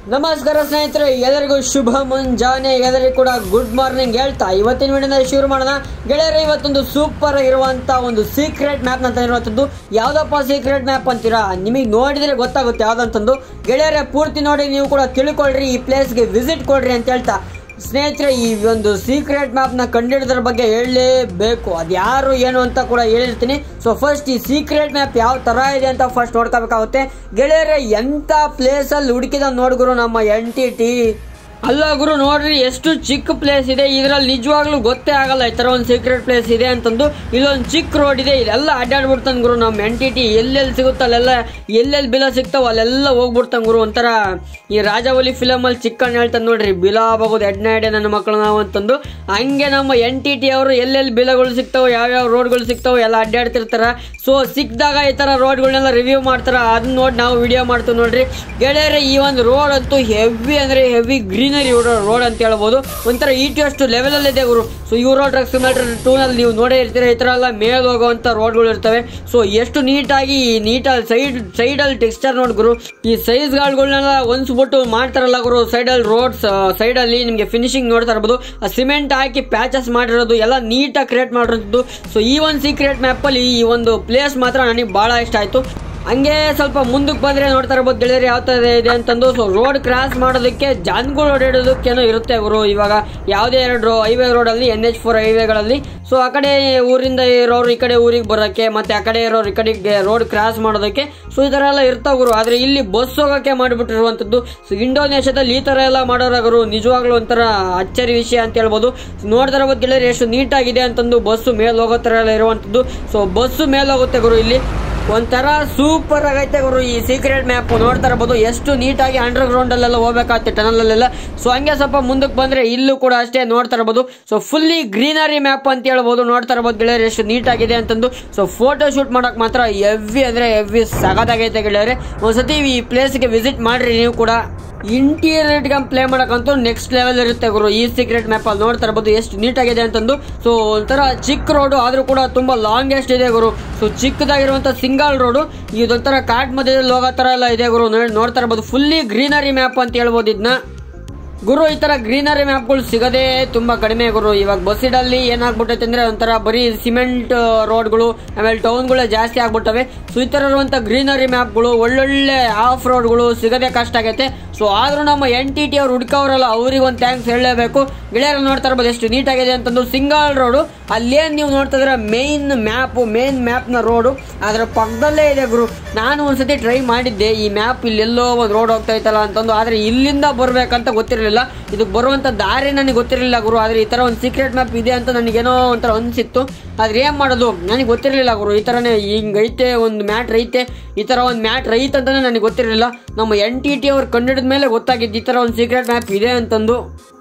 ನಮಸ್ಕಾರ ಸ್ನೇಹಿತರೆ ಎಲ್ಲರಿಗೂ ಶುಭ ಮುಂಜಾನೆ ಎಲ್ಲರಿಗೂ ಕೂಡ ಗುಡ್ ಮಾರ್ನಿಂಗ್ ಹೇಳ್ತಾ ಇವತ್ತಿನ ವಿಡಿಯೋನ ಶುರು ಮಾಡೋಣ ಗೆಳೆಯರೆ ಇವತ್ತೊಂದು ಸೂಪರ್ ಆಗಿರುವಂತ ಒಂದು ಸೀಕ್ರೆಟ್ ಮ್ಯಾಪ್ ಅಂತ ಇರುವಂತದ್ದು ಯಾವ್ದಪ್ಪ ಸೀಕ್ರೆಟ್ ಮ್ಯಾಪ್ ಅಂತೀರಾ ನಿಮಗೆ ನೋಡಿದ್ರೆ ಗೊತ್ತಾಗುತ್ತೆ ಯಾವ್ದಂತಂದು ಗೆಳೆಯರೆ ಪೂರ್ತಿ ನೋಡಿ ನೀವು ಕೂಡ ತಿಳ್ಕೊಳ್ರಿ ಈ ಪ್ಲೇಸ್ಗೆ ವಿಸಿಟ್ ಕೊಡ್ರಿ ಅಂತ ಹೇಳ್ತಾ ಸ್ನೇಹಿತರೆ ಈ ಒಂದು ಸೀಕ್ರೆಟ್ ಮ್ಯಾಪ್ನ ಕಂಡಿಡಿದ್ರ ಬಗ್ಗೆ ಹೇಳಲೇಬೇಕು ಅದು ಯಾರು ಏನು ಅಂತ ಕೂಡ ಹೇಳಿರ್ತೀನಿ ಸೊ ಫಸ್ಟ್ ಈ ಸೀಕ್ರೆಟ್ ಮ್ಯಾಪ್ ಯಾವ ತರ ಇದೆ ಅಂತ ಫಸ್ಟ್ ನೋಡ್ಕೋಬೇಕಾಗುತ್ತೆ ಗೆಳೆಯರೆ ಎಂಥ ಪ್ಲೇಸಲ್ಲಿ ಹುಡುಕಿದ ನೋಡ್ಗುರು ನಮ್ಮ ಎನ್ ಟಿ ಟಿ ಅಲ್ಲ ಗುರು ನೋಡ್ರಿ ಎಷ್ಟು ಚಿಕ್ಕ ಪ್ಲೇಸ್ ಇದೆ ಇದ್ರಲ್ಲಿ ನಿಜವಾಗ್ಲೂ ಗೊತ್ತೇ ಆಗಲ್ಲ ಈ ತರ ಒಂದು ಸೀಕ್ರೆಟ್ ಪ್ಲೇಸ್ ಇದೆ ಅಂತಂದು ಇಲ್ಲೊಂದು ಚಿಕ್ಕ ರೋಡ್ ಇದೆ ಇಲ್ಲೆಲ್ಲ ಅಡ್ಡಾಡ್ಬಿಡ್ತಾನೆ ಗುರು ನಮ್ಮ ಎನ್ ಟಿ ಟಿ ಎಲ್ಲೆಲ್ಲಿ ಸಿಗುತ್ತೋ ಅಲ್ಲೆಲ್ಲ ಎಲ್ಲೆಲ್ಲಿ ಬಿಲ ಸಿಗ್ತಾವ ಅಲ್ಲೆಲ್ಲ ಹೋಗ್ಬಿಡ್ತಾನೆ ಗುರು ಒಂಥರ ಈ ರಾಜವಲಿ ಫಿಲಮ್ ಅಲ್ಲಿ ಚಿಕ್ಕಣ್ಣ ಹೇಳ್ತಾನೆ ನೋಡ್ರಿ ಬಿಲ ಆಗೋದು ಎಡ್ನಾಡೆ ನನ್ನ ಮಕ್ಕಳು ನಾವು ಅಂತಂದು ಹಂಗೆ ನಮ್ಮ ಎನ್ ಟಿ ಟಿ ಅವರು ಎಲ್ಲೆಲ್ಲಿ ಬಿಲಗಳು ಸಿಗ್ತಾವ ಯಾವ್ಯಾವ ರೋಡ್ಗಳು ಸಿಗ್ತಾವ ಎಲ್ಲ ಅಡ್ಡಾಡ್ತಿರ್ತಾರ ಸೊ ಸಿಕ್ಕಿದಾಗ ಈ ತರ ರೋಡ್ಗಳನ್ನೆಲ್ಲ ರಿವ್ಯೂ ಮಾಡ್ತಾರ ಅದನ್ನ ನೋಡಿ ನಾವು ವಿಡಿಯೋ ಮಾಡ್ತೀವಿ ನೋಡ್ರಿ ಗೆಳೆಯರೆ ಈ ಒಂದು ರೋಡ್ ಅಂತೂ ಹೆವಿ ಅಂದ್ರೆ ಹೆವಿ ಗ್ರೀನರಿ ರೋಡ್ ಅಂತ ಹೇಳ್ಬೋದು ಒಂಥರ ಈಟಿ ಅಷ್ಟು ಲೆವೆಲ್ ಅಲ್ಲಿ ಇದೆ ಗುರು so Euro truck simulator two ನಲ್ಲಿ ನೀವು ನೋಡೇ ಇರ್ತೀರ ಈ ತರ ಎಲ್ಲ ಮೇಲ್ ಹೋಗುವಂತ ರೋಡ್ಗಳು ಇರ್ತವೆ ಸೊ ಎಷ್ಟು ನೀಟಾಗಿ ನೀಟಾಗಿ ಸೈಡ್ ಸೈಡ್ ಅಲ್ಲಿ ಟೆಕ್ಸ್ಚರ್ ನೋಡ್ ಗುರು ಈ ಸೈಜ್ ಗಾಡ್ಗಳನ್ನೆಲ್ಲ ಹೊಂದ್ಸ್ಬಿಟ್ಟು ಮಾಡ್ತಾರಲ್ಲ ಗುರು ಸೈಡ್ ಅಲ್ಲಿ ರೋಡ್ಸ್ ಸೈಡ್ ಅಲ್ಲಿ ನಿಮ್ಗೆ ಫಿನಿಶಿಂಗ್ ನೋಡ್ತಾ ಇರ್ಬೋದು ಆ ಸಿಮೆಂಟ್ ಹಾಕಿ ಪ್ಯಾಚಸ್ ಮಾಡಿರೋದು ಎಲ್ಲ ನೀಟಾಗಿ ಕ್ರಿಯೇಟ್ ಮಾಡಿರೋದು ಸೊ ಈ ಒಂದು ಸೀಕ್ರೆಟ್ ಮ್ಯಾಪ್ ಅಲ್ಲಿ ಈ ಒಂದು ಪ್ಲೇಸ್ ಮಾತ್ರ ನನಗೆ ಬಹಳ ಇಷ್ಟ ಆಯ್ತು ಹಂಗೆ ಸ್ವಲ್ಪ ಮುಂದಕ್ಕೆ ಬಂದ್ರೆ ನೋಡ್ತಾ ಇರ್ಬೋದು ಗೆಳೆಯರು ಯಾವ ತರ ಇದೆ ಅಂತಂದು ಸೊ ರೋಡ್ ಕ್ರಾಸ್ ಮಾಡೋದಕ್ಕೆ ಜನಗಳು ಓಡಾಡೋದಕ್ಕೇನೋ ಇರುತ್ತೆ ಅವರು ಇವಾಗ ಯಾವುದೇ ಎರಡು ಹೈವೇ ರೋಡ್ ಅಲ್ಲಿ ಎನ್ ಎಚ್ ಫೋರ್ ಹೈವೇಗಳಲ್ಲಿ ಸೊ ಆ ಕಡೆ ಊರಿಂದ ಇರೋರು ಈ ಕಡೆ ಊರಿಗೆ ಬರೋಕ್ಕೆ ಮತ್ತೆ ಆ ಕಡೆ ಇರೋರು ಈ ಕಡೆಗೆ ರೋಡ್ ಕ್ರಾಸ್ ಮಾಡೋದಕ್ಕೆ ಸೊ ಈ ತರ ಎಲ್ಲ ಇರ್ತಾವ ಗುರು ಆದ್ರೆ ಇಲ್ಲಿ ಬಸ್ ಹೋಗಕ್ಕೆ ಮಾಡಿಬಿಟ್ಟಿರುವಂತದ್ದು ಸೊ ಇಂಡೋನೇಷ್ಯಾದಲ್ಲಿ ಈ ತರ ಎಲ್ಲ ಮಾಡೋರಾಗರು ನಿಜವಾಗ್ಲೂ ಒಂಥರ ಅಚ್ಚರಿ ವಿಷಯ ಅಂತ ಹೇಳ್ಬೋದು ನೋಡ್ತಾ ಇರ್ಬೋದು ಗೆಳೆಯರು ಎಷ್ಟು ನೀಟಾಗಿದೆ ಅಂತಂದು ಬಸ್ಸು ಮೇಲೆ ಹೋಗೋ ತರ ಎಲ್ಲ ಇರುವಂತದ್ದು ಸೊ ಬಸ್ಸು ಮೇಲೆ ಹೋಗುತ್ತೆ ಗುರು ಇಲ್ಲಿ ಒಂಥರ ಸೂಪರ್ ಆಗೈತೆ ಗುರು ಈ ಸೀಕ್ರೆಟ್ ಮ್ಯಾಪ್ ನೋಡ್ತಾ ಇರ್ಬೋದು ಎಷ್ಟು ನೀಟಾಗಿ ಅಂಡರ್ ಗ್ರೌಂಡ್ ಅಲ್ಲೆಲ್ಲ ಹೋಗ್ಬೇಕಾಗುತ್ತೆ ಟನಲ್ ಅಲ್ಲೆಲ್ಲ ಸೊ ಹಂಗೆ ಸ್ವಲ್ಪ ಮುಂದಕ್ಕೆ ಬಂದ್ರೆ ಇಲ್ಲೂ ಕೂಡ ಅಷ್ಟೇ ನೋಡ್ತಾ ಇರ್ಬೋದು ಸೊ ಫುಲ್ಲಿ ಗ್ರೀನರಿ ಮ್ಯಾಪ್ ಅಂತ ಹೇಳ್ಬೋದು ನೋಡ್ತಾ ಇರ್ಬೋದು ಗೆಳೆಯರು ಎಷ್ಟು ನೀಟಾಗಿದೆ ಅಂತಂದು ಸೊ ಫೋಟೋ ಶೂಟ್ ಮಾಡಕ್ ಮಾತ್ರ ಎವ್ವಿ ಅಂದ್ರೆ ಎವ್ವಿ ಸಗದಾಗೈತೆ ಗೆಳೆಯರೆ ಒಂದ್ಸತಿ ಈ ಪ್ಲೇಸ್ಗೆ ವಿಸಿಟ್ ಮಾಡ್ರಿ ನೀವು ಕೂಡ ಇಂಟೀರಿಯರ್ ಗೇಮ್ ಪ್ಲೇ ಮಾಡಕ್ಕಂತೂ ನೆಕ್ಸ್ಟ್ ಲೆವೆಲ್ ಇರುತ್ತೆ ಗುರು ಈ ಸೀಕ್ರೆಟ್ ಮ್ಯಾಪ್ ಅಲ್ಲಿ ನೋಡ್ತಾ ಇರ್ಬೋದು ಎಷ್ಟು ನೀಟಾಗಿದೆ ಅಂತಂದು ಸೊ ಒಂಥರ ಚಿಕ್ಕ ರೋಡು ಆದ್ರೂ ಕೂಡ ತುಂಬಾ ಲಾಂಗೆಸ್ಟ್ ಇದೆ ಗುರು ಸೊ ಚಿಕ್ಕದಾಗಿರುವಂತ ಸಿಂಗಲ್ ರೋಡು ಇದೊಂಥರ ಕಾಡ್ ಮಧ್ಯದಲ್ಲಿ ಹೋಗೋ ತರ ಎಲ್ಲ ಇದೆ ಗುರು ನೋಡ್- ನೋಡ್ತಾ ಇರ್ಬೋದು ಫುಲ್ಲಿ ಗ್ರೀನರಿ ಮ್ಯಾಪ್ ಅಂತ ಹೇಳ್ಬೋದು ಇದನ್ನ ಗುರು ಈ ತರ ಗ್ರೀನರಿ ಮ್ಯಾಪ್ಗಳು ಸಿಗೋದೇ ತುಂಬಾ ಕಡಿಮೆ ಗುರು ಇವಾಗ ಬಸ್ಸಿಡಲ್ಲಿ ಏನಾಗ್ಬಿಟ್ಟೈತೆ ಅಂದ್ರೆ ಒಂಥರ ಬರೀ ಸಿಮೆಂಟ್ ರೋಡ್ಗಳು ಆಮೇಲೆ ಟೌನ್ಗಳೇ ಜಾಸ್ತಿ ಆಗ್ಬಿಟ್ಟವೆ ಸೊ ಈ ತರ ಇರುವಂತ ಗ್ರೀನರಿ ಮ್ಯಾಪ್ಗಳು ಒಳ್ಳೊಳ್ಳೆ ಆಫ್ ರೋಡ್ಗಳು ಸಿಗೋದೇ ಕಷ್ಟ ಆಗೈತೆ ಸೊ ಆದ್ರೂ ನಮ್ಮ ಎನ್ ಟಿ ಟಿ ಅವ್ರು ಹುಡುಕವ್ರಲ್ಲ ಅವ್ರಿಗೆ ಒಂದು ಥ್ಯಾಂಕ್ಸ್ ಹೇಳಲೇಬೇಕು ಗೆಳೆಯರು ನೋಡ್ತಾ ಇರ್ಬೋದು ಎಷ್ಟು ನೀಟಾಗಿದೆ ಅಂತಂದು ಸಿಂಗಲ್ ರೋಡು ಅಲ್ಲೇನ್ ನೀವು ನೋಡ್ತಾ ಇದ್ರೆ ಮೇನ್ ಮ್ಯಾಪ್ ಮೇನ್ ಮ್ಯಾಪ್ನ ರೋಡು ಅದರ ಪಕ್ಕದಲ್ಲೇ ಇದೆ ಗುರು ನಾನು ಒಂದ್ಸತಿ ಟ್ರೈ ಮಾಡಿದ್ದೆ ಈ ಮ್ಯಾಪ್ ಇಲ್ಲೆಲ್ಲೋ ಒಂದು ರೋಡ್ ಹೋಗ್ತಾ ಇತ್ತಲ್ಲ ಅಂತಂದು ಆದ್ರೆ ಇಲ್ಲಿಂದ ಬರ್ಬೇಕಂತ ಗೊತ್ತಿರಲಿಲ್ಲ ಇದಕ್ಕೆ ಬರುವಂತ ದಾರಿ ನನಗೆ ಗೊತ್ತಿರಲಿಲ್ಲ ಗುರು ಆದ್ರೆ ಈ ತರ ಒಂದು ಸೀಕ್ರೆಟ್ ಮ್ಯಾಪ್ ಇದೆ ಅಂತ ನನಗೇನೋ ಒಂಥರ ಅನ್ಸಿತ್ತು ಆದ್ರೆ ಏನ್ ಮಾಡೋದು ನನಗೆ ಗೊತ್ತಿರಲಿಲ್ಲ ಗುರು ಈ ತರನೇ ಹಿಂಗೈತೆ ಒಂದು ಮ್ಯಾಟ್ ರೈತೆ ಈ ತರ ಒಂದು ಮ್ಯಾಟ್ ರೈತ್ ಅಂತಾನೆ ನನಗೆ ಗೊತ್ತಿರಲಿಲ್ಲ ನಮ್ಮ ಎನ್ ಟಿ ಟಿ ಅವ್ರು ಕಂಡಿಡಿದ ಮೇಲೆ ಗೊತ್ತಾಗಿದ್ದು ಈ ತರ ಒಂದು ಸೀಕ್ರೆಟ್ ಮ್ಯಾಪ್ ಇದೆ ಅಂತಂದು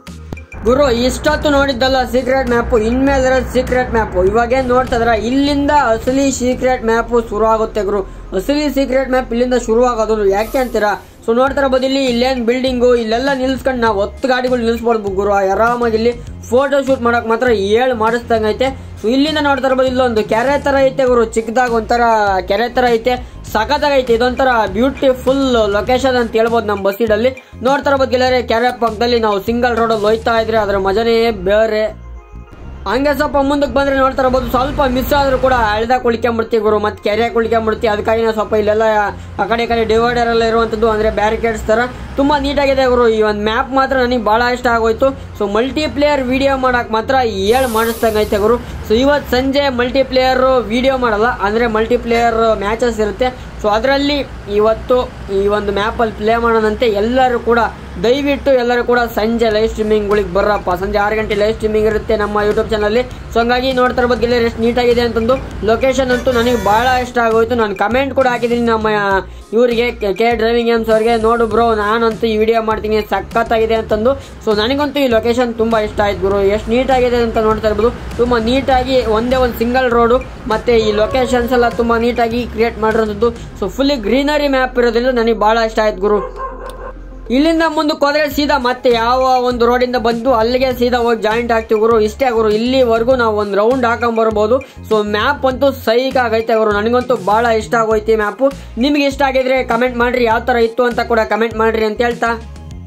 ಗುರು ಇಷ್ಟೊತ್ತು ನೋಡಿದ್ದಲ್ಲ ಸೀಕ್ರೆಟ್ ಮ್ಯಾಪ್ ಇನ್ಮೇಲೆ ಸೀಕ್ರೆಟ್ ಮ್ಯಾಪ್ ಇವಾಗೇನ್ ನೋಡ್ತಾ ಇದ್ರ ಇಲ್ಲಿಂದ ಅಸಲಿ ಸೀಕ್ರೆಟ್ ಮ್ಯಾಪ್ ಶುರು ಆಗುತ್ತೆ ಗುರು ಅಸಲಿ ಸೀಕ್ರೆಟ್ ಮ್ಯಾಪ್ ಇಲ್ಲಿಂದ ಶುರು ಆಗೋದು ಯಾಕೆ ಅಂತೀರಾ ಸೊ ನೋಡ್ತಾರ ಬದಿಲಿ ಇಲ್ಲೇನ್ ಬಿಲ್ಡಿಂಗು ಇಲ್ಲೆಲ್ಲ ನಿಲ್ಸ್ಕೊಂಡು ನಾವು ಹತ್ತು ಗಾಡಿಗಳು ನಿಲ್ಸ್ಬೋದು ಗುರು ಆರಾಮಾಗಿ ಇಲ್ಲಿ ಫೋಟೋ ಶೂಟ್ ಮಾಡಕ್ ಮಾತ್ರ ಏಳು ಮಾಡಿಸ್ದಂಗೈತೆ ಸೊ ಇಲ್ಲಿಂದ ನೋಡ್ತಾ ಇರ್ಬೋದು ಇಲ್ಲೊಂದು ಕೆರೆ ತರ ಐತೆ ಗುರು ಚಿಕ್ಕದಾಗ ಒಂಥರ ಕೆರೆ ತರ ಐತೆ ಸಖತ್ತಾಗೈತೆ ಇದೊಂಥರ ಬ್ಯೂಟಿಫುಲ್ ಲೊಕೇಶನ್ ಅಂತ ಹೇಳ್ಬೋದು ನಮ್ಮ ಬಸ್ಸಿಡಲ್ಲಿ ನೋಡ್ತಾ ಇರ್ಬೋದು ಗೆಳೆಯರೆ ಕೆರೆ ಪಕ್ಕದಲ್ಲಿ ನಾವು ಸಿಂಗಲ್ ರೋಡಲ್ಲಿ ಹೋಯ್ತಾ ಇದ್ರೆ ಅದರ ಮಜನೇ ಬೇರೆ ಹಂಗೆ ಸ್ವಲ್ಪ ಮುಂದಕ್ಕೆ ಬಂದ್ರೆ ನೋಡ್ತಾ ಇರ್ಬೋದು ಸ್ವಲ್ಪ ಮಿಸ್ ಆದ್ರೂ ಕೂಡ ಹಳ್ದಾಗ ಕುಳಿಕೊಂಬಿಡ್ತೀವಿ ಗುರು ಮತ್ತೆ ಕೆರೆ ಕುಳಿಕೊಂಬಿಡ್ತೀವಿ ಅದಕ್ಕಾಗಿ ನಾವು ಸ್ವಲ್ಪ ಇಲ್ಲೆಲ್ಲ ಆ ಕಡೆ ಈ ಕಡೆ ಡಿವೈಡರ್ ಎಲ್ಲ ಇರುವಂತದ್ದು ಅಂದ್ರೆ ಬ್ಯಾರಿಕೇಡ್ಸ್ ತರ ತುಂಬಾ ನೀಟಾಗಿದೆ ಗುರು ಈ ಒಂದು ಮ್ಯಾಪ್ ಮಾತ್ರ ನನಗೆ ಬಹಳ ಇಷ್ಟ ಆಗೋಯ್ತು ಸೊ ಮಲ್ಟಿ ಪ್ಲೇಯರ್ ವಿಡಿಯೋ ಮಾಡಕ್ ಮಾತ್ರ ಏಳು ಮಾಡಿಸ್ದಂಗೈತೆ ಗುರು ಸೊ ಇವತ್ತು ಸಂಜೆ ಮಲ್ಟಿ ಪ್ಲೇಯರ್ ವಿಡಿಯೋ ಮಾಡಲ್ಲ ಅಂದ್ರೆ ಮಲ್ಟಿ ಪ್ಲೇಯರ್ ಮ್ಯಾಚಸ್ ಇರುತ್ತೆ ಸೊ ಅದರಲ್ಲಿ ಇವತ್ತು ಈ ಒಂದು ಮ್ಯಾಪಲ್ಲಿ ಪ್ಲೇ ಮಾಡೋಣಂತೆ ಎಲ್ಲರೂ ಕೂಡ ದಯವಿಟ್ಟು ಎಲ್ಲರೂ ಕೂಡ ಸಂಜೆ ಲೈವ್ ಸ್ಟ್ರೀಮಿಂಗ್ಗಳಿಗೆ ಬರ್ರಪ್ಪ ಸಂಜೆ ಆರು ಗಂಟೆ ಲೈವ್ ಸ್ಟ್ರೀಮಿಂಗ್ ಇರುತ್ತೆ ನಮ್ಮ ಯೂಟ್ಯೂಬ್ ಚಾನಲ್ಲಿ ಸೊ ಹಂಗಾಗಿ ನೋಡ್ತಾ ಇರ್ಬೋದು ಗೆಳೆಯರು ಎಷ್ಟು ನೀಟಾಗಿದೆ ಅಂತಂದು ಲೊಕೇಶನ್ ಅಂತೂ ನನಗೆ ಬಹಳ ಇಷ್ಟ ಆಗೋಯ್ತು ನಾನು ಕಮೆಂಟ್ ಕೂಡ ಹಾಕಿದ್ದೀನಿ ನಮ್ಮ ಇವರಿಗೆ ಕೆ ಡ್ರೈವಿಂಗ್ ಗೇಮ್ಸ್ ಅವ್ರಿಗೆ ನೋಡು ಬ್ರೋ ನಾನಂತೂ ಈ ವಿಡಿಯೋ ಮಾಡ್ತೀನಿ ಸಖತ್ತಾಗಿದೆ ಅಂತಂದು ಸೊ ನನಗಂತೂ ಈ ಲೊಕೇಶನ್ ತುಂಬಾ ಇಷ್ಟ ಆಯ್ತು ಗುರು ಎಷ್ಟು ನೀಟಾಗಿದೆ ಅಂತ ನೋಡ್ತಾ ಇರ್ಬೋದು ತುಂಬಾ ನೀಟಾಗಿ ಒಂದೇ ಒಂದು ಸಿಂಗಲ್ ರೋಡು ಮತ್ತೆ ಈ ಲೊಕೇಶನ್ಸ್ ಎಲ್ಲ ತುಂಬಾ ನೀಟಾಗಿ ಕ್ರಿಯೇಟ್ ಮಾಡಿರೋದು ಸೊ ಫುಲ್ಲಿ ಗ್ರೀನರಿ ಮ್ಯಾಪ್ ಇರೋದ್ರಿಂದ ನನಗೆ ಬಹಳ ಇಷ್ಟ ಆಯ್ತು ಗುರು ಇಲ್ಲಿಂದ ಮುಂದಕ್ಕೆ ಹೋದ್ರೆ ಸೀದಾ ಮತ್ತೆ ಯಾವ ಒಂದು ರೋಡಿಂದ ಬಂದು ಅಲ್ಲಿಗೆ ಸೀದಾ ಹೋಗಿ ಜಾಯಿಂಟ್ ಆಗ್ತೀವಿ ಗುರು ಇಷ್ಟೇ ಗುರು ಇಲ್ಲಿವರೆಗೂ ನಾವು ಒಂದು ರೌಂಡ್ ಹಾಕೊಂಡ್ ಬರ್ಬೋದು ಸೊ ಮ್ಯಾಪ್ ಅಂತೂ ಸೈಕ್ ಆಗೈತೆ ಗುರು ನನಗಂತೂ ಬಹಳ ಇಷ್ಟ ಆಗೋಯ್ತು ಮ್ಯಾಪು ನಿಮ್ಗೆ ಇಷ್ಟ ಆಗಿದ್ರೆ ಕಮೆಂಟ್ ಮಾಡ್ರಿ ಯಾವ ತರ ಇತ್ತು ಅಂತ ಕೂಡ ಕಮೆಂಟ್ ಮಾಡ್ರಿ ಅಂತ ಹೇಳ್ತಾ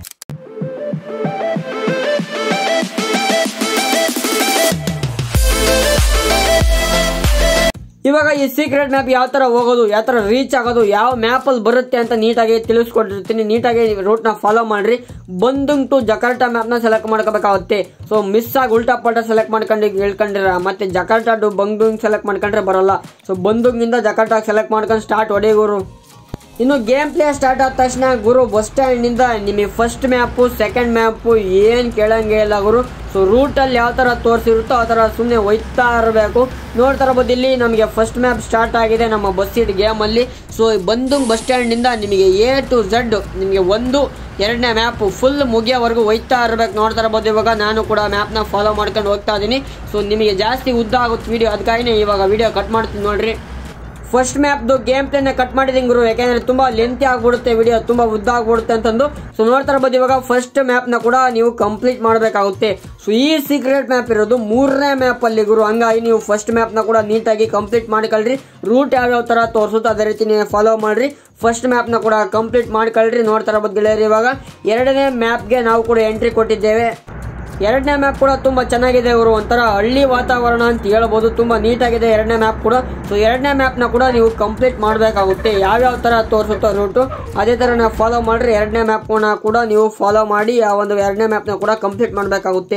ಇವಾಗ ಈ ಸೀಕ್ರೆಟ್ ಮ್ಯಾಪ್ ಯಾವ ತರ ಹೋಗೋದು ಯಾವ ತರ ರೀಚ್ ಆಗೋದು ಯಾವ ಮ್ಯಾಪ್ ಅಲ್ಲಿ ಬರುತ್ತೆ ಅಂತ ನೀಟಾಗಿ ತಿಳಿಸ್ಕೊಟ್ಟಿರ್ತೀನಿ ನೀಟಾಗಿ ರೂಟ್ ನ ಫಾಲೋ ಮಾಡ್ರಿ ಬಂದುಂಗ್ ಟು ಜಕಾರ್ಟಾ ಮ್ಯಾಪ್ ನ ಸೆಲೆಕ್ಟ್ ಮಾಡ್ಕೋಬೇಕಾಗುತ್ತೆ ಸೊ ಮಿಸ್ ಆಗಿ ಉಲ್ಟಾ ಪಲ್ಟಾ ಸೆಲೆಕ್ಟ್ ಮಾಡ್ಕೊಂಡು ಹೇಳ್ಕೊಂಡಿರ ಮತ್ತೆ ಜಕಾರ್ಟಾ ಟು ಬಂದುಂಗ್ ಸೆಲೆಕ್ಟ್ ಮಾಡ್ಕೊಂಡ್ರೆ ಬರಲ್ಲ ಸೊ ಬಂದುಂಗಿಂದ ಜಕಾರ್ಟಾ ಸೆಲೆಕ್ಟ್ ಮಾಡ್ಕೊಂಡು ಸ್ಟಾರ್ಟ್ ಹೊಡೆಯೋರು ಇನ್ನು ಗೇಮ್ ಪ್ಲೇ ಸ್ಟಾರ್ಟ್ ಆದ ತಕ್ಷಣ ಗುರು ಬಸ್ ಸ್ಟ್ಯಾಂಡ್ ಇಂದ ನಿಮಗೆ ಫಸ್ಟ್ ಮ್ಯಾಪು ಸೆಕೆಂಡ್ ಮ್ಯಾಪು ಏನ್ ಕೇಳಂಗೆ ಇಲ್ಲ ಗುರು ಸೊ ರೂಟ್ ಅಲ್ಲಿ ಯಾವ ತರ ತೋರಿಸಿರುತ್ತೋ ಆ ತರ ಸುಮ್ಮನೆ ಒಯ್ತಾ ಇರಬೇಕು ನೋಡ್ತಾ ಇರ್ಬೋದು ಇಲ್ಲಿ ನಮಗೆ ಫಸ್ಟ್ ಮ್ಯಾಪ್ ಸ್ಟಾರ್ಟ್ ಆಗಿದೆ ನಮ್ಮ ಬಸ್ ಇಡ್ ಗೇಮ್ ಅಲ್ಲಿ ಸೊ ಬಂದು ಬಸ್ ಸ್ಟ್ಯಾಂಡ್ ಇಂದ ನಿಮಗೆ ಎ ಟು ಝಡ್ ನಿಮಗೆ ಒಂದು ಎರಡನೇ ಮ್ಯಾಪ್ ಫುಲ್ ಮುಗಿಯೋವರೆಗೂ ಒಯ್ತಾ ಇರ್ಬೇಕು ನೋಡ್ತಾ ಇರ್ಬೋದು ಇವಾಗ ನಾನು ಕೂಡ ಮ್ಯಾಪ್ನ ಫಾಲೋ ಮಾಡ್ಕೊಂಡು ಹೋಗ್ತಾ ಇದ್ದೀನಿ ಸೊ ನಿಮಗೆ ಜಾಸ್ತಿ ಉದ್ದ ಆಗುತ್ತೆ ವಿಡಿಯೋ ಅದಕ್ಕಾಗಿನೇ ಇವಾಗ ವಿಡಿಯೋ ಕಟ್ ಮಾಡ್ತೀನಿ ನೋಡ್ರಿ ಫಸ್ಟ್ ಮ್ಯಾಪ್ದು ಗೇಮ್ ಪ್ಲೇನ ಕಟ್ ಮಾಡಿದ್ದೀನಿ ಗುರು ಯಾಕೆಂದ್ರೆ ತುಂಬಾ ಲೆಂತಿ ಆಗ್ಬಿಡುತ್ತೆ ವಿಡಿಯೋ ತುಂಬಾ ಉದ್ದ ಆಗ್ಬಿಡುತ್ತೆ ಅಂತಂದು ಸೊ ನೋಡ್ತಾ ಇರ್ಬೋದು ಇವಾಗ ಫಸ್ಟ್ ಮ್ಯಾಪ್ ನ ಕೂಡ ನೀವು ಕಂಪ್ಲೀಟ್ ಮಾಡಬೇಕಾಗುತ್ತೆ ಸೊ ಈ ಸೀಕ್ರೆಟ್ ಮ್ಯಾಪ್ ಇರೋದು ಮೂರನೇ ಮ್ಯಾಪ್ ಅಲ್ಲಿ ಗುರು ಹಂಗಾಗಿ ನೀವು ಫಸ್ಟ್ ಮ್ಯಾಪ್ ನ ಕೂಡ ನೀಟಾಗಿ ಕಂಪ್ಲೀಟ್ ಮಾಡ್ಕೊಳ್ರಿ ರೂಟ್ ಯಾವ್ಯಾವ ತರ ತೋರಿಸುತ್ತೋ ಅದೇ ರೀತಿ ನೀವು ಫಾಲೋ ಮಾಡ್ರಿ ಫಸ್ಟ್ ಮ್ಯಾಪ್ ನ ಕೂಡ ಕಂಪ್ಲೀಟ್ ಮಾಡ್ಕೊಳ್ರಿ ನೋಡ್ತಾ ಇರ್ಬೋದು ಗೆಳೆಯರು ಇವಾಗ ಎರಡನೇ ಮ್ಯಾಪ್ಗೆ ನಾವು ಕೂಡ ಎಂಟ್ರಿ ಕೊಟ್ಟಿದ್ದೇವೆ ಎರಡನೇ ಮ್ಯಾಪ್ ಕೂಡ ತುಂಬಾ ಚೆನ್ನಾಗಿದೆ ಇವರು ಒಂಥರ ಹಳ್ಳಿ ವಾತಾವರಣ ಅಂತ ಹೇಳ್ಬೋದು ತುಂಬಾ ನೀಟಾಗಿದೆ ಎರಡನೇ ಮ್ಯಾಪ್ ಕೂಡ ಸೊ ಎರಡನೇ ಮ್ಯಾಪ್ ನ ಕೂಡ ನೀವು ಕಂಪ್ಲೀಟ್ ಮಾಡಬೇಕಾಗುತ್ತೆ ಯಾವ್ಯಾವ ತರ ತೋರಿಸುತ್ತೋ ರೂಟು ಅದೇ ತರ ನಾವು ಫಾಲೋ ಮಾಡ್ರಿ ಎರಡನೇ ಮ್ಯಾಪ್ ಕೂಡ ನೀವು ಫಾಲೋ ಮಾಡಿ ಆ ಒಂದು ಎರಡನೇ ಮ್ಯಾಪ್ ನ ಕೂಡ ಕಂಪ್ಲೀಟ್ ಮಾಡಬೇಕಾಗುತ್ತೆ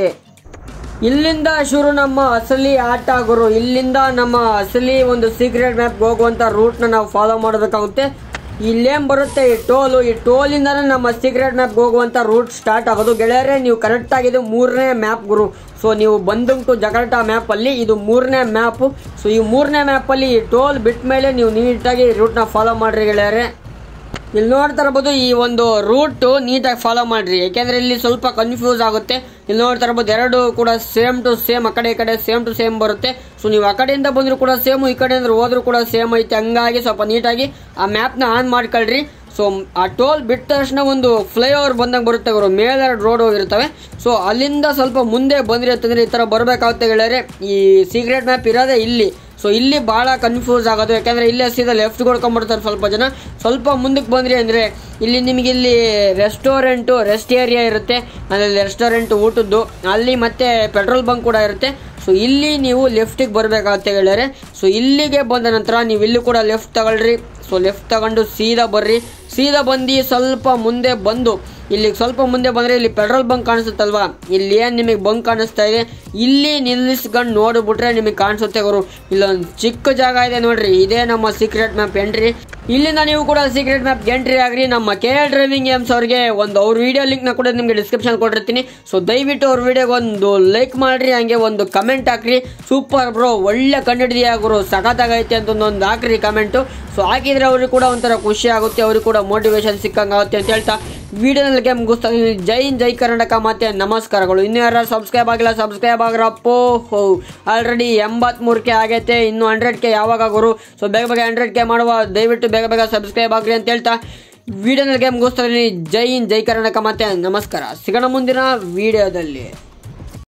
ಇಲ್ಲಿಂದ ಶುರು ನಮ್ಮ ಅಸಲಿ ಆಟ ಗುರು ಇಲ್ಲಿಂದ ನಮ್ಮ ಅಸಲಿ ಒಂದು ಸೀಕ್ರೆಟ್ ಮ್ಯಾಪ್ ಹೋಗುವಂತ ರೂಟ್ ನ ನಾವು ಫಾಲೋ ಮಾಡಬೇಕಾಗುತ್ತೆ ಇಲ್ಲೇನ್ ಬರುತ್ತೆ ಈ ಟೋಲು ಈ ಟೋಲ್ ಇಂದಾನೆ ನಮ್ಮ ಸೀಕ್ರೆಟ್ ಮ್ಯಾಪ್ ಹೋಗುವಂತ ರೂಟ್ ಸ್ಟಾರ್ಟ್ ಆಗೋದು ಗೆಳೆಯರೆ ನೀವು ಕರೆಕ್ಟ್ ಆಗಿದೆ ಮೂರನೇ ಮ್ಯಾಪ್ ಗುರು ಸೊ ನೀವು ಬಂದುಂಟು ಜಕಾರ್ಟಾ ಮ್ಯಾಪ್ ಅಲ್ಲಿ ಇದು ಮೂರನೇ ಮ್ಯಾಪ್ ಸೊ ಈ ಮೂರನೇ ಮ್ಯಾಪ್ ಅಲ್ಲಿ ಈ ಟೋಲ್ ಬಿಟ್ಟ ಮೇಲೆ ನೀವು ನೀಟಾಗಿ ರೂಟ್ ನ ಫಾಲೋ ಮಾಡ್ರಿ ಗೆಳೆಯರೆ ಇಲ್ಲಿ ನೋಡ್ತಾ ಇರ್ಬೋದು ಈ ಒಂದು ರೂಟ್ ನೀಟಾಗಿ ಫಾಲೋ ಮಾಡ್ರಿ ಯಾಕೆಂದ್ರೆ ಇಲ್ಲಿ ಸ್ವಲ್ಪ ಕನ್ಫ್ಯೂಸ್ ಆಗುತ್ತೆ ಇಲ್ಲಿ ನೋಡ್ತಾ ಇರ್ಬೋದು ಎರಡು ಕೂಡ ಸೇಮ್ ಟು ಸೇಮ್ ಆ ಕಡೆ ಈ ಕಡೆ ಸೇಮ್ ಟು ಸೇಮ್ ಬರುತ್ತೆ ಸೊ ನೀವು ಆ ಕಡೆಯಿಂದ ಬಂದ್ರು ಕೂಡ ಸೇಮ್ ಈ ಕಡೆಯಿಂದ ಹೋದ್ರು ಕೂಡ ಸೇಮ್ ಐತೆ ಹಂಗಾಗಿ ಸ್ವಲ್ಪ ನೀಟಾಗಿ ಆ ಮ್ಯಾಪ್ನ ಆನ್ ಮಾಡ್ಕೊಳ್ರಿ ಸೊ ಆ ಟೋಲ್ ಬಿಟ್ಟ ತಕ್ಷಣ ಒಂದು ಫ್ಲೈಓವರ್ ಬಂದಾಗ ಬರುತ್ತೆ ಅವರು ಮೇಲೆರಡು ರೋಡ್ ಹೋಗಿರ್ತವೆ ಸೊ ಅಲ್ಲಿಂದ ಸ್ವಲ್ಪ ಮುಂದೆ ಬಂದ್ರಿ ಅಂತಂದ್ರೆ ಈ ತರ ಬರಬೇಕಾಗುತ್ತೆ ಗೆಳೆಯರೆ ಈ ಸೀಕ್ರೆಟ್ ಮ್ಯಾಪ್ ಇರೋದೇ ಇಲ್ಲಿ ಸೊ ಇಲ್ಲಿ ಬಹಳ ಕನ್ಫ್ಯೂಸ್ ಆಗೋದು ಯಾಕಂದ್ರೆ ಇಲ್ಲೇ ಸೀದಾ ಲೆಫ್ಟ್ ಕೊಡ್ಕೊಂಡ್ಬಿಡ್ತಾರೆ ಸ್ವಲ್ಪ ಜನ ಸ್ವಲ್ಪ ಮುಂದಕ್ಕೆ ಬಂದ್ರಿ ಅಂದ್ರೆ ಇಲ್ಲಿ ನಿಮಗೆ ಇಲ್ಲಿ ರೆಸ್ಟೋರೆಂಟು ರೆಸ್ಟ್ ಏರಿಯಾ ಇರುತ್ತೆ ಅದ್ರಲ್ಲಿ ರೆಸ್ಟೋರೆಂಟ್ ಊಟದ್ದು ಅಲ್ಲಿ ಮತ್ತೆ ಪೆಟ್ರೋಲ್ ಬಂಕ್ ಕೂಡ ಇರುತ್ತೆ ಸೊ ಇಲ್ಲಿ ನೀವು ಲೆಫ್ಟಿಗೆ ಬರಬೇಕಾಗುತ್ತೆ ಗೆಳೆಯರೆ ಸೊ ಇಲ್ಲಿಗೆ ಬಂದ ನಂತರ ನೀವು ಇಲ್ಲಿ ಕೂಡ ಲೆಫ್ಟ್ ತಗೊಳ್ರಿ ಸೊ ಲೆಫ್ಟ್ ತಗೊಂಡು ಸೀದಾ ಬರ್ರಿ ಸೀದಾ ಬಂದು ಸ್ವಲ್ಪ ಮುಂದೆ ಬಂದು ಇಲ್ಲಿ ಸ್ವಲ್ಪ ಮುಂದೆ ಬಂದ್ರೆ ಇಲ್ಲಿ ಪೆಟ್ರೋಲ್ ಬಂಕ್ ಕಾಣಿಸುತ್ತಲ್ವಾ ಇಲ್ಲಿ ಏನ್ ನಿಮಗೆ ಬಂಕ್ ಕಾಣಿಸ್ತಾ ಇದೆ ಇಲ್ಲಿ ನಿಲ್ಲಿಸ್ಕೊಂಡು ನೋಡ್ಬಿಟ್ರೆ ನಿಮಗೆ ಕಾಣಿಸುತ್ತೆ ಗುರು ಇಲ್ಲೊಂದು ಚಿಕ್ಕ ಜಾಗ ಇದೆ ನೋಡ್ರಿ ಇದೇ ನಮ್ಮ ಸೀಕ್ರೆಟ್ ಮ್ಯಾಪ್ ಎಂಟ್ರಿ ಇಲ್ಲಿಂದ ನೀವು ಕೂಡ ಸೀಕ್ರೆಟ್ ಮ್ಯಾಪ್ ಎಂಟ್ರಿ ಆಗ್ರಿ ನಮ್ಮ ಕೆ ಎಲ್ ಡ್ರೈವಿಂಗ್ ಗೇಮ್ಸ್ ಅವ್ರಿಗೆ ಒಂದು ಅವ್ರ ವಿಡಿಯೋ ಲಿಂಕ್ ನ ಕೂಡ ನಿಮಗೆ ಡಿಸ್ಕ್ರಿಪ್ಷನ್ ಕೊಟ್ಟಿರ್ತೀನಿ ಸೊ ದಯವಿಟ್ಟು ಅವ್ರ ವಿಡಿಯೋಗೆ ಒಂದು ಲೈಕ್ ಮಾಡ್ರಿ ಹಂಗೆ ಒಂದು ಕಮೆಂಟ್ ಹಾಕ್ರಿ ಸೂಪರ್ ಬ್ರೋ ಒಳ್ಳೆ ಕಂಡಿಡಿದೆಯಾ ಗುರು ಸಖತ್ತಾಗೈತೆ ಅಂತ ಒಂದು ಹಾಕ್ರಿ ಕಮೆಂಟು ಸೊ ಹಾಕಿದ್ರೆ ಅವ್ರಿಗೆ ಕೂಡ ಒಂಥರ ಖುಷಿ ಆಗುತ್ತೆ ಅವ್ರಿಗೆ ಕೂಡ ಮೋಟಿವೇಶನ್ ಸಿಕ್ಕಂಗಾಗುತ್ತೆ ಅಂತ ಹೇಳ್ತಾ ವಿಡಿಯೋನಲ್ಲಿ ಗೇಮ್ ಮುಗಿಸ್ತಾ ಇದೀನಿ. ಜೈ ಹಿಂದ್, ಜೈ ಕರ್ನಾಟಕ ಮತ್ತೆ ನಮಸ್ಕಾರಗಳು ಇನ್ನು ಯಾರು ಸಬ್ಸ್ಕ್ರೈಬ್ ಆಗಿಲ್ಲ ಸಬ್ಸ್ಕ್ರೈಬ್ ಆಗ್ರಪ್ಪೋ ಹೋ ಆಲ್ರೆಡಿ ಎಂಬತ್ಮೂರು ಕೆ ಆಗೈತೆ ಇನ್ನು ಹಂಡ್ರೆಡ್ ಕೆ ಯಾವಾಗ ಗುರು ಸೊ ಬೇಗ ಬೇಗ ಹಂಡ್ರೆಡ್ ಕೆ ಮಾಡುವ ದಯವಿಟ್ಟು ಬೇಗ ಬೇಗ ಸಬ್ಸ್ಕ್ರೈಬ್ ಆಗ್ರಿ ಅಂತ ಹೇಳ್ತಾ ವಿಡಿಯೋನಲ್ಲಿ ಗೇಮ್ ಮುಗಿಸ್ತಾ ಇದೀನಿ. ಜೈ ಹಿಂದ್, ಜೈ ಕರ್ನಾಟಕ ಮತ್ತೆ ನಮಸ್ಕಾರ ಸಿಗೋಣ ಮುಂದಿನ ವಿಡಿಯೋದಲ್ಲಿ